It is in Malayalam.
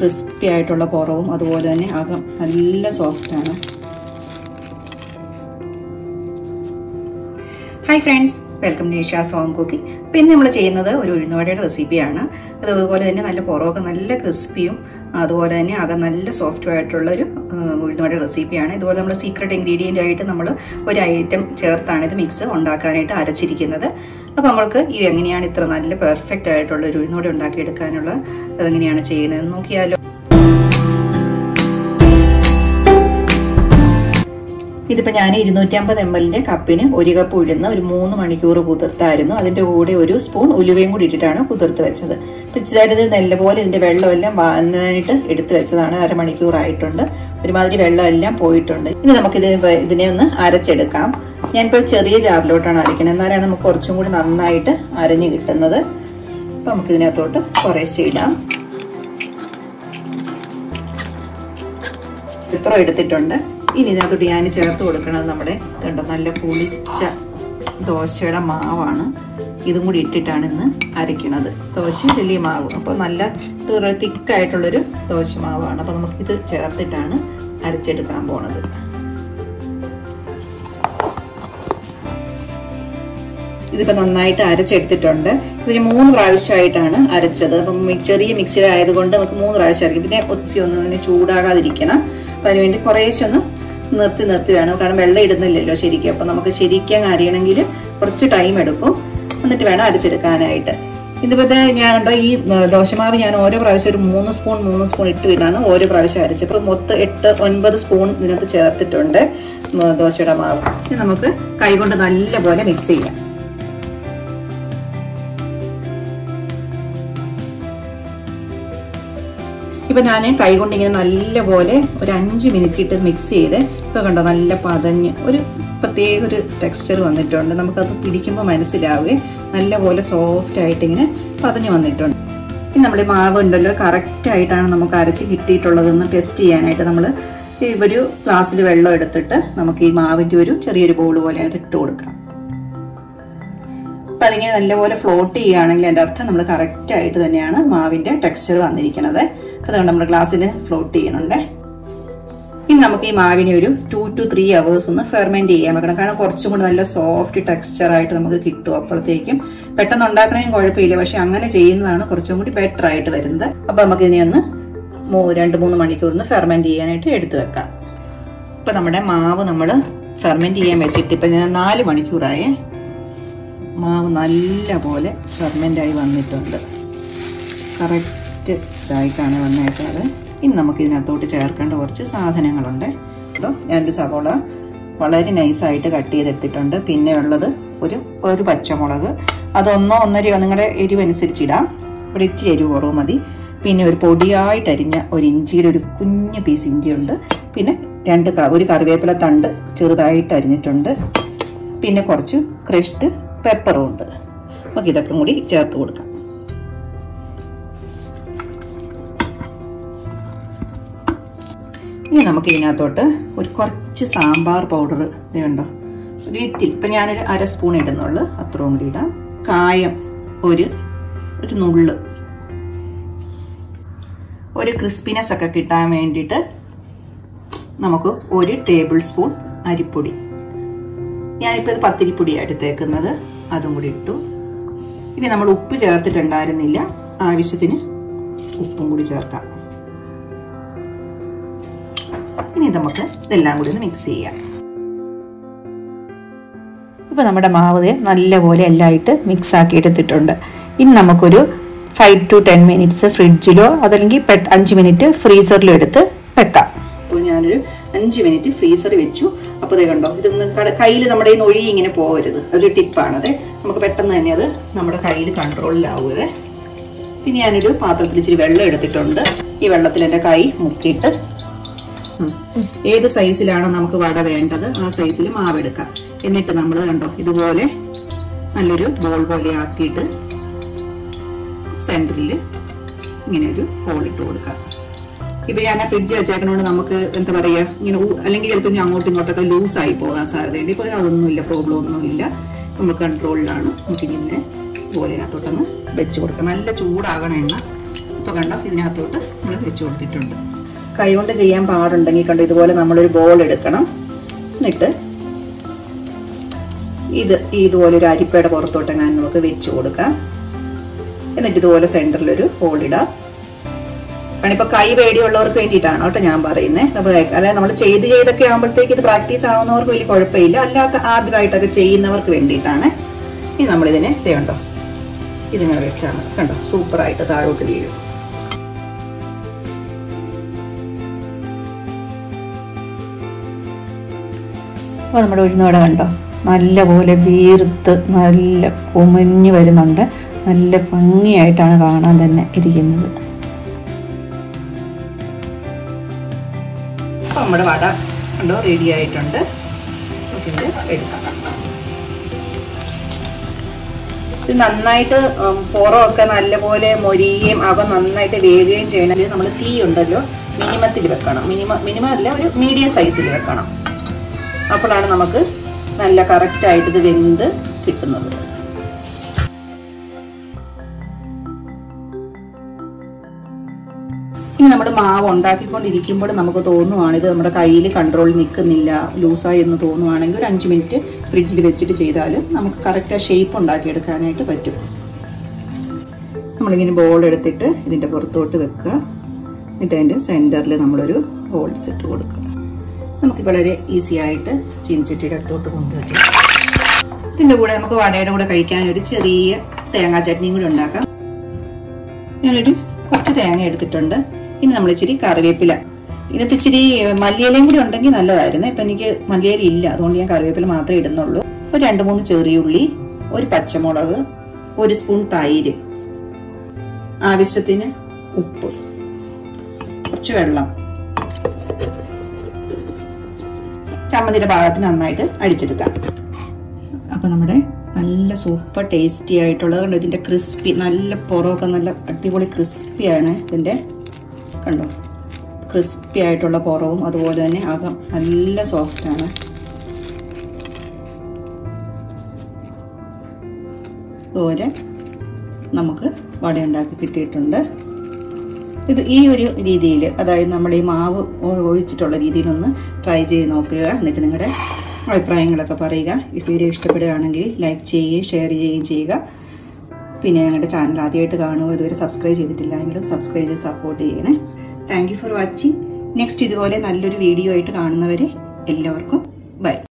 ക്രിസ്പി ആയിട്ടുള്ള പുറവും അതുപോലെ തന്നെ അകം നല്ല സോഫ്റ്റ് ആണ് hi friends welcome to Nisha സോങ് കുക്കിംഗ് അപ്പം ഇന്ന് നമ്മൾ ചെയ്യുന്നത് ഒരു ഉഴുന്നുവടയുടെ റെസിപ്പിയാണ് അതുപോലെ തന്നെ നല്ല പുറമൊക്കെ നല്ല ക്രിസ്പിയും അതുപോലെ തന്നെ അകം നല്ല സോഫ്റ്റ് ആയിട്ടുള്ള ഒരു ഉഴുന്നുവട റെസിപ്പിയാണ് ഇതുപോലെ നമ്മൾ സീക്രട്ട് ഇൻഗ്രീഡിയൻ്റ് ആയിട്ട് നമ്മൾ ഒരു ഐറ്റം ചേർത്താണ് ഇത് മിക്സ് ഉണ്ടാക്കാനായിട്ട് അരച്ചിരിക്കുന്നത് അപ്പോൾ നമ്മൾക്ക് ഈ എങ്ങനെയാണ് ഇത്ര നല്ല പെർഫെക്റ്റ് ആയിട്ടുള്ള ഒരു ഉഴുന്നുവട ഉണ്ടാക്കിയെടുക്കാനുള്ള അതെങ്ങനെയാണ് ചെയ്യുന്നത് നോക്കിയാലോ ഇതിപ്പോൾ ഞാൻ ഇരുന്നൂറ്റമ്പത് എം എല്ലിൻ്റെ കപ്പിന് ഒരു കപ്പ് ഉഴുന്ന് ഒരു മൂന്ന് മണിക്കൂർ കുതിർത്തായിരുന്നു അതിൻ്റെ കൂടെ ഒരു സ്പൂൺ ഉലുവയും കൂടി ഇട്ടിട്ടാണ് കുതിർത്ത് വെച്ചത് പിച്ചിതാരത് നല്ലപോലെ ഇതിൻ്റെ വെള്ളമെല്ലാം വാങ്ങാനായിട്ട് എടുത്തു വെച്ചതാണ് അരമണിക്കൂറായിട്ടുണ്ട് ഒരുമാതിരി വെള്ളമെല്ലാം പോയിട്ടുണ്ട് ഇനി നമുക്കിത് ഇതിനെ ഒന്ന് അരച്ചെടുക്കാം ഞാനിപ്പോൾ ചെറിയ ജാറിലോട്ടാണ് അരയ്ക്കുന്നത് എന്നാലാണ് നമുക്ക് കുറച്ചും കൂടി നന്നായിട്ട് അരഞ്ഞ് കിട്ടുന്നത് അപ്പോൾ നമുക്കിതിനകത്തോട്ട് കുറേശ്ശെ ഇടാം ഇത്ര എടുത്തിട്ടുണ്ട് ഇനി ഇതിനകത്തോട്ട് ഞാൻ ചേർത്ത് കൊടുക്കുന്നത് നമ്മുടെ ഇതുണ്ടോ നല്ല പുളിച്ച ദോശയുടെ മാവാണ് ഇതും കൂടി ഇട്ടിട്ടാണ് ഇന്ന് അരയ്ക്കുന്നത് ദോശ വലിയ മാവ് അപ്പോൾ നല്ല തിക്കായിട്ടുള്ളൊരു ദോശ മാവാണ് അപ്പോൾ നമുക്കിത് ചേർത്തിട്ടാണ് അരച്ചെടുക്കാൻ പോണത് ഇതിപ്പോൾ നന്നായിട്ട് അരച്ചെടുത്തിട്ടുണ്ട് ഇതിന് മൂന്ന് പ്രാവശ്യമായിട്ടാണ് അരച്ചത് അപ്പം ചെറിയ മിക്സിയുടെ ആയതുകൊണ്ട് നമുക്ക് മൂന്ന് പ്രാവശ്യം അരയ്ക്കും പിന്നെ ഒത്തിരി ഒന്നും ഇതിന് ചൂടാകാതിരിക്കണം അപ്പം അതിനുവേണ്ടി കുറേശ്ശെ ഒന്ന് നിർത്തി നിർത്തി വേണം കാരണം വെള്ളം ഇടുന്നില്ലല്ലോ ശരിക്കും അപ്പം നമുക്ക് ശരിക്കും അരിയണമെങ്കിൽ കുറച്ച് ടൈം എടുക്കും എന്നിട്ട് വേണം അരച്ചെടുക്കാനായിട്ട് ഇതിപ്പോഴത്തെ ഞാൻ കണ്ടോ ഈ ദോശമാവ് ഞാൻ ഓരോ പ്രാവശ്യം ഒരു മൂന്ന് സ്പൂൺ മൂന്ന് സ്പൂൺ ഇട്ട് വിടാണ് ഓരോ പ്രാവശ്യം അരച്ചപ്പോൾ മൊത്തം എട്ട് ഒൻപത് സ്പൂൺ ഇതിനകത്ത് ചേർത്തിട്ടുണ്ട് ദോശയുടെ മാവ് ഇനി നമുക്ക് കൈകൊണ്ട് നല്ലപോലെ മിക്സ് ചെയ്യാം ഇപ്പൊ ഞാൻ കൈകൊണ്ട് ഇങ്ങനെ നല്ലപോലെ ഒരു അഞ്ച് മിനിറ്റ് ഇട്ട് മിക്സ് ചെയ്ത് ഇപ്പൊ കണ്ടോ നല്ല പതഞ്ഞ് ഒരു പ്രത്യേക ഒരു ടെക്സ്ചർ വന്നിട്ടുണ്ട് നമുക്കത് പിടിക്കുമ്പോൾ മനസ്സിലാവുകയും നല്ലപോലെ സോഫ്റ്റ് ആയിട്ട് ഇങ്ങനെ പതഞ്ഞ് വന്നിട്ടുണ്ട് ഇനി നമ്മൾ ഈ മാവ് ഉണ്ടല്ലോ കറക്റ്റ് ആയിട്ടാണ് നമുക്ക് അരച്ച് കിട്ടിയിട്ടുള്ളതെന്ന് ടെസ്റ്റ് ചെയ്യാനായിട്ട് നമ്മൾ ഒരു ഗ്ലാസ്സിൽ വെള്ളം എടുത്തിട്ട് നമുക്ക് ഈ മാവിന്റെ ഒരു ചെറിയൊരു ബോൾ പോലെ അത് ഇട്ട് കൊടുക്കാം അപ്പം അതിങ്ങനെ നല്ലപോലെ ഫ്ലോട്ട് ചെയ്യുകയാണെങ്കിൽ എൻ്റെ അർത്ഥം നമ്മൾ കറക്റ്റ് ആയിട്ട് തന്നെയാണ് മാവിന്റെ ടെക്സ്ചർ വന്നിരിക്കുന്നത് അതുകൊണ്ട് നമ്മുടെ ഗ്ലാസ്സിൽ ഫ്ലോട്ട് ചെയ്യുന്നുണ്ട് ഇനി നമുക്ക് ഈ മാവിനെ ഒരു ടു ടു ത്രീ അവേഴ്സ് ഒന്ന് ഫെർമെന്റ് ചെയ്യാൻ വെക്കണം കാരണം കുറച്ചും കൂടി നല്ല സോഫ്റ്റ് ടെക്സ്ചർ ആയിട്ട് നമുക്ക് കിട്ടും അപ്പോഴത്തേക്കും പെട്ടെന്ന് ഉണ്ടാക്കണമെങ്കിൽ കുഴപ്പമില്ല പക്ഷെ അങ്ങനെ ചെയ്യുന്നതാണ് കുറച്ചും കൂടി ബെറ്റർ ആയിട്ട് വരുന്നത് അപ്പൊ നമുക്ക് ഇതിനെ ഒന്ന് രണ്ട് മൂന്ന് മണിക്കൂർ ഒന്ന് ഫെർമെന്റ് ചെയ്യാനായിട്ട് എടുത്തു വെക്കാം ഇപ്പൊ നമ്മുടെ മാവ് നമ്മൾ ഫെർമെന്റ് ചെയ്യാൻ വെച്ചിട്ട് ഇപ്പൊ ഞാൻ നാല് മണിക്കൂറായേ മാവ് നല്ല പോലെ ഫെർമെന്റ് ആയി വന്നിട്ടുണ്ട് കറക്റ്റ് ഇതായിട്ടാണ് വന്നേക്കുന്നത് ഇനി നമുക്ക് ഇതിനകത്തോട്ട് ചേർക്കേണ്ട കുറച്ച് സാധനങ്ങളുണ്ട് കേട്ടോ ഞാനൊരു സവോള വളരെ നൈസായിട്ട് കട്ട് ചെയ്തെടുത്തിട്ടുണ്ട് പിന്നെ ഉള്ളത് ഒരു ഒരു പച്ചമുളക് അതൊന്നോ ഒന്നരയോ നിങ്ങളുടെ എരിവ് അനുസരിച്ചിടാം ഇവിടെ ഇച്ചിരി എരിവ് കുറവ് മതി പിന്നെ ഒരു പൊടിയായിട്ട് അരിഞ്ഞ ഒരു ഇഞ്ചിയുടെ ഒരു കുഞ്ഞു പീസ് ഇഞ്ചിയുണ്ട് പിന്നെ രണ്ട് ഒരു കറിവേപ്പില തണ്ട് ചെറുതായിട്ട് അരിഞ്ഞിട്ടുണ്ട് പിന്നെ കുറച്ച് ക്രഷ്ഡ് പെപ്പറും ഉണ്ട് നമുക്ക് ഇതൊക്കെ കൂടി ചേർത്ത് കൊടുക്കാം ഇനി നമുക്ക് ഇതിനകത്തോട്ട് ഒരു കുറച്ച് സാമ്പാർ പൗഡർ ഇതുണ്ടോ ഒരു ഇത്തിരി ഇപ്പം ഞാനൊരു അര സ്പൂൺ ഇടുന്നുള്ളു അത്രയും കൂടി ഇടാം കായം ഒരു ഒരു നുള്ള് ഒരു ക്രിസ്പിനെസ് ഒക്കെ കിട്ടാൻ വേണ്ടിയിട്ട് നമുക്ക് ഒരു ടേബിൾ സ്പൂൺ അരിപ്പൊടി ഞാനിപ്പോൾ ഇത് പത്തിരിപ്പൊടിയാണ് എടുത്തേക്കുന്നത് അതും കൂടി ഇട്ടു ഇനി നമ്മൾ ഉപ്പ് ചേർത്തിട്ടുണ്ടായിരുന്നില്ല ആവശ്യത്തിന് ഉപ്പും കൂടി ചേർക്കാം ഇനി നമുക്ക് ഇതെല്ലാം കൂടി ഒന്ന് മിക്സ് ചെയ്യാം ഇപ്പൊ നമ്മുടെ മാവ് നല്ലപോലെ എല്ലായിട്ട് മിക്സ് ആക്കി എടുത്തിട്ടുണ്ട് ഇനി നമുക്കൊരു ഫൈവ് ടു ടെൻ മിനിറ്റ്സ് ഫ്രിഡ്ജിലോ അതല്ലെങ്കിൽ അഞ്ച് മിനിറ്റ് ഫ്രീസറിലോ എടുത്ത് വെക്കാം അപ്പോൾ ഞാനൊരു അഞ്ച് മിനിറ്റ് ഫ്രീസറിൽ വെച്ചു അപ്പോൾ ഇത് കണ്ടോ ഇതൊന്നും കയ്യിൽ നമ്മുടെ ഈ നൊഴി ഇങ്ങനെ പോകരുത് ഒരു ടിപ്പാണത് നമുക്ക് പെട്ടെന്ന് തന്നെ അത് നമ്മുടെ കയ്യിൽ കൺട്രോളിലാവുക പിന്നെ ഞാനൊരു പാത്രത്തിൽ ഇച്ചിരി വെള്ളം എടുത്തിട്ടുണ്ട് ഈ വെള്ളത്തിൽ എൻ്റെ കൈ മുക്കിയിട്ട് ഏത് സൈസിലാണോ നമുക്ക് വട വേണ്ടത് ആ സൈസിൽ മാവെടുക്കാം എന്നിട്ട് നമ്മൾ കണ്ടോ ഇതുപോലെ നല്ലൊരു ബോൾ പോലെ ആക്കിയിട്ട് സെന്ററിൽ ഇങ്ങനെ ഒരു ഹോൾ ഇട്ട് കൊടുക്കാം ഇപ്പൊ ഞാൻ ഫ്രിഡ്ജ് വെച്ചേക്കണോണ്ട് നമുക്ക് എന്താ പറയാ ഇങ്ങനെ അല്ലെങ്കിൽ ചിലപ്പോൾ ഞാൻ അങ്ങോട്ടും ഇങ്ങോട്ടൊക്കെ ലൂസ് ആയി പോകാൻ സാധ്യതയുണ്ട് ഇപ്പൊ അതൊന്നുമില്ല പ്രോബ്ലം ഒന്നുമില്ല നമ്മൾ കൺട്രോളിലാണ് നമുക്ക് ഇങ്ങനെ ഇതുപോലെ അതിനകത്തോട്ടൊന്ന് വെച്ച് കൊടുക്കാം നല്ല ചൂടാകണ എണ്ണ ഇപ്പോൾ കണ്ടോ ഇതിനകത്തോട്ട് നമ്മൾ വെച്ച് കൊടുത്തിട്ടുണ്ട് കൈ കൊണ്ട് ചെയ്യാൻ പാടുണ്ടെങ്കിൽ കണ്ടോ ഇതുപോലെ നമ്മളൊരു ബോൾ എടുക്കണം എന്നിട്ട് ഇത് ഇതുപോലെ ഒരു അരിപ്പയുടെ പുറത്തോട്ടെങ്ങാനും നമുക്ക് വെച്ച് കൊടുക്കാം എന്നിട്ട് ഇതുപോലെ സെന്ററിൽ ഒരു ഹോൾ ഇടാം കാരണം ഇപ്പൊ കൈ പേടിയുള്ളവർക്ക് വേണ്ടിയിട്ടാണ് കേട്ടോ ഞാൻ പറയുന്നത് നമ്മൾ അല്ലാതെ നമ്മൾ ചെയ്ത് ചെയ്തൊക്കെ ആകുമ്പോഴത്തേക്ക് ഇത് പ്രാക്ടീസ് ആവുന്നവർക്ക് വലിയ കുഴപ്പമില്ല അല്ലാത്ത ആദ്യമായിട്ടൊക്കെ ചെയ്യുന്നവർക്ക് വേണ്ടിയിട്ടാണ് ഇനി നമ്മളിതിനെ ഇതേ കണ്ടോ ഇതിങ്ങനെ വെച്ചാണ് കണ്ടോ സൂപ്പറായിട്ട് താഴോട്ട് വീഴും അപ്പോൾ നമ്മുടെ ഉഴുന്നോടെ കണ്ടോ നല്ലപോലെ വീർത്ത് നല്ല കുമഞ്ഞ് വരുന്നുണ്ട് നല്ല ഭംഗിയായിട്ടാണ് കാണാൻ തന്നെ ഇരിക്കുന്നത് അപ്പോൾ നമ്മുടെ വട കണ്ടോ റെഡി ആയിട്ടുണ്ട് നമുക്കിത് എടുക്കാം ഇത് നന്നായിട്ട് പുറമൊക്കെ നല്ലപോലെ മൊരിയുകയും അവ നന്നായിട്ട് വേകുകയും ചെയ്യണമെങ്കിൽ നമ്മൾ തീ ഉണ്ടല്ലോ മിനിമത്തിൽ വെക്കണം മിനിമം മിനിമം അല്ല ഒരു മീഡിയം സൈസിൽ വെക്കണം അപ്പോഴാണ് നമുക്ക് നല്ല കറക്റ്റായിട്ട് ഇത് വെന്ത് കിട്ടുന്നത് ഇനി നമ്മൾ മാവ് ഉണ്ടാക്കിക്കൊണ്ടിരിക്കുമ്പോൾ നമുക്ക് തോന്നുവാണ് ഇത് നമ്മുടെ കയ്യിൽ കൺട്രോളിൽ നിൽക്കുന്നില്ല ലൂസായി എന്ന് തോന്നുവാണെങ്കിൽ ഒരു അഞ്ച് മിനിറ്റ് ഫ്രിഡ്ജിൽ വെച്ചിട്ട് ചെയ്താലും നമുക്ക് കറക്റ്റ് ആ ഷേപ്പ് ഉണ്ടാക്കിയെടുക്കാനായിട്ട് പറ്റും നമ്മളിങ്ങനെ ബോൾ എടുത്തിട്ട് ഇതിൻ്റെ പുറത്തോട്ട് വെക്കുക എന്നിട്ട് അതിൻ്റെ സെൻറ്ററിൽ നമ്മളൊരു ഹോൾസ് ഇട്ട് കൊടുക്കുക നമുക്ക് വളരെ ഈസി ആയിട്ട് ചീനിച്ചട്ടിയുടെ അടുത്തോട്ട് കൊണ്ടുവയ്ക്കാം ഇതിൻ്റെ കൂടെ നമുക്ക് വടയുടെ കൂടെ കഴിക്കാൻ ഒരു ചെറിയ തേങ്ങാ ചട്നിയും കൂടി ഉണ്ടാക്കാം ഞാനൊരു കുറച്ച് തേങ്ങ എടുത്തിട്ടുണ്ട് ഇനി നമ്മൾ ഇച്ചിരി കറിവേപ്പില ഇതിനകത്ത് ഇച്ചിരി മല്ലിയിലയും കൂടി ഉണ്ടെങ്കിൽ നല്ലതായിരുന്നു ഇപ്പം എനിക്ക് മല്ലിയില ഇല്ല അതുകൊണ്ട് ഞാൻ കറിവേപ്പില മാത്രമേ ഇടുന്നുള്ളൂ ഒരു രണ്ട് മൂന്ന് ചെറിയുള്ളി ഒരു പച്ചമുളക് ഒരു സ്പൂൺ തൈര് ആവശ്യത്തിന് ഉപ്പ് കുറച്ച് വെള്ളം ചമ്മന്തിയുടെ ഭാഗത്തിന് നന്നായിട്ട് അടിച്ചെടുക്കാം അപ്പൊ നമ്മുടെ നല്ല സൂപ്പർ ടേസ്റ്റി ആയിട്ടുള്ളത് കണ്ടോ ഇതിന്റെ ക്രിസ്പി നല്ല പുറമൊക്കെ നല്ല അടിപൊളി ക്രിസ്പിയാണ് ഇതിന്റെ കണ്ടോ ക്രിസ്പി ആയിട്ടുള്ള പുറവും അതുപോലെ തന്നെ അകം നല്ല സോഫ്റ്റ് ആണ് അതുപോലെ നമുക്ക് വട ഉണ്ടാക്കി കിട്ടിയിട്ടുണ്ട് ഇത് ഈ ഒരു രീതിയിൽ അതായത് നമ്മുടെ ഈ മാവ് ഒഴിച്ചിട്ടുള്ള രീതിയിലൊന്ന് ട്രൈ ചെയ്ത് നോക്കുക എന്നിട്ട് നിങ്ങളുടെ അഭിപ്രായങ്ങളൊക്കെ പറയുക ഈ വീഡിയോ ഇഷ്ടപ്പെടുകയാണെങ്കിൽ ലൈക്ക് ചെയ്യുകയും ഷെയർ ചെയ്യുകയും ചെയ്യുക പിന്നെ ഞങ്ങളുടെ ചാനൽ ആദ്യമായിട്ട് കാണുക ഇതുവരെ സബ്സ്ക്രൈബ് ചെയ്തിട്ടില്ല എങ്കിലും സബ്സ്ക്രൈബ് ചെയ്ത് സപ്പോർട്ട് ചെയ്യണേ താങ്ക് ഫോർ വാച്ചിങ് നെക്സ്റ്റ് ഇതുപോലെ നല്ലൊരു വീഡിയോ ആയിട്ട് കാണുന്നവരെ എല്ലാവർക്കും ബൈ